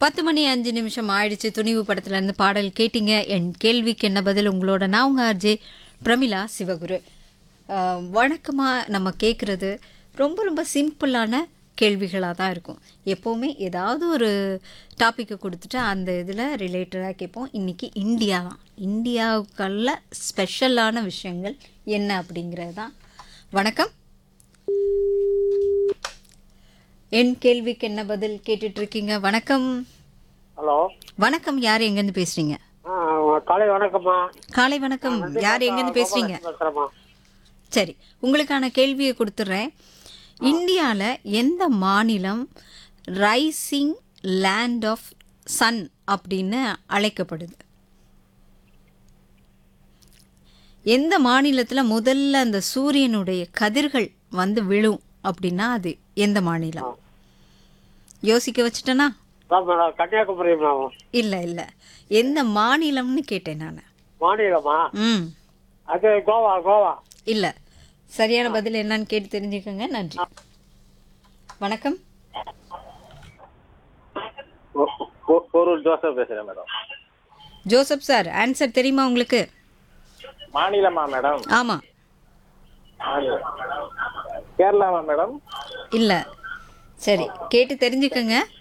பத்து மணி அஞ்சு நிமிஷம் ஆயிடுச்சு துணிவு படத்துல இருந்து பாடல் கேட்டீங்க என் கேள்விக்கு என்ன பதில் உங்களோட நான் உங்க ஆர்ஜே பிரமிளா சிவகுரு ஆஹ், வழக்கமா நம்ம கேட்குறது ரொம்ப ரொம்ப சிம்பிளான கேள்விகளாக தான் இருக்கும் எப்போவுமே ஏதாவது ஒரு டாப்பிக்கை கொடுத்துட்டு அந்த இதில் ரிலேட்டடாக கேட்போம் இன்றைக்கி இந்தியா தான் இந்தியாவுக்குள்ள ஸ்பெஷலான விஷயங்கள் என்ன அப்படிங்கிறது தான் வணக்கம் என் கேள்விக்கு என்ன பதில் கேட்டுட்டு இருக்கீங்க வணக்கம் ஹலோ வணக்கம் யார் எங்கேருந்து பேசுறீங்க ஆ காலை வணக்கம்மா காலை வணக்கம் யார் எங்கேருந்து பேசுறீங்க பேசுகிறேம்மா சரி உங்களுக்கான கேள்வியை கொடுத்துட்றேன் இந்தியாவில் எந்த மாநிலம் ரைசிங் லேண்ட் ஆஃப் சன் அப்படின்னு அழைக்கப்படுது எந்த மாநிலத்தில் முதல்ல அந்த சூரியனுடைய கதிர்கள் வந்து விழும் அப்படின்னா அது எந்த மாநிலம் யோசிக்க வச்சுட்டேனா அதான் மேடம் கன்னியாகுமரி மேடம் இல்லை இல்லை எந்த மாநிலம்னு கேட்டேன் நான் மாநிலமா ம் அது கோவா கோவா இல்லை சரியான பதில் என்னன்னு கேட்டு தெரிஞ்சுக்கோங்க நன்றி வணக்கம் ஒரு ஜோசப் பேசுறேன் மேடம் ஜோசப் சார் ஆன்சர் தெரியுமா உங்களுக்கு மாநிலமா மேடம் ஆமாம் கேரளாவா மேடம் இல்லை சரி கேட்டு தெரிஞ்சுக்கோங்க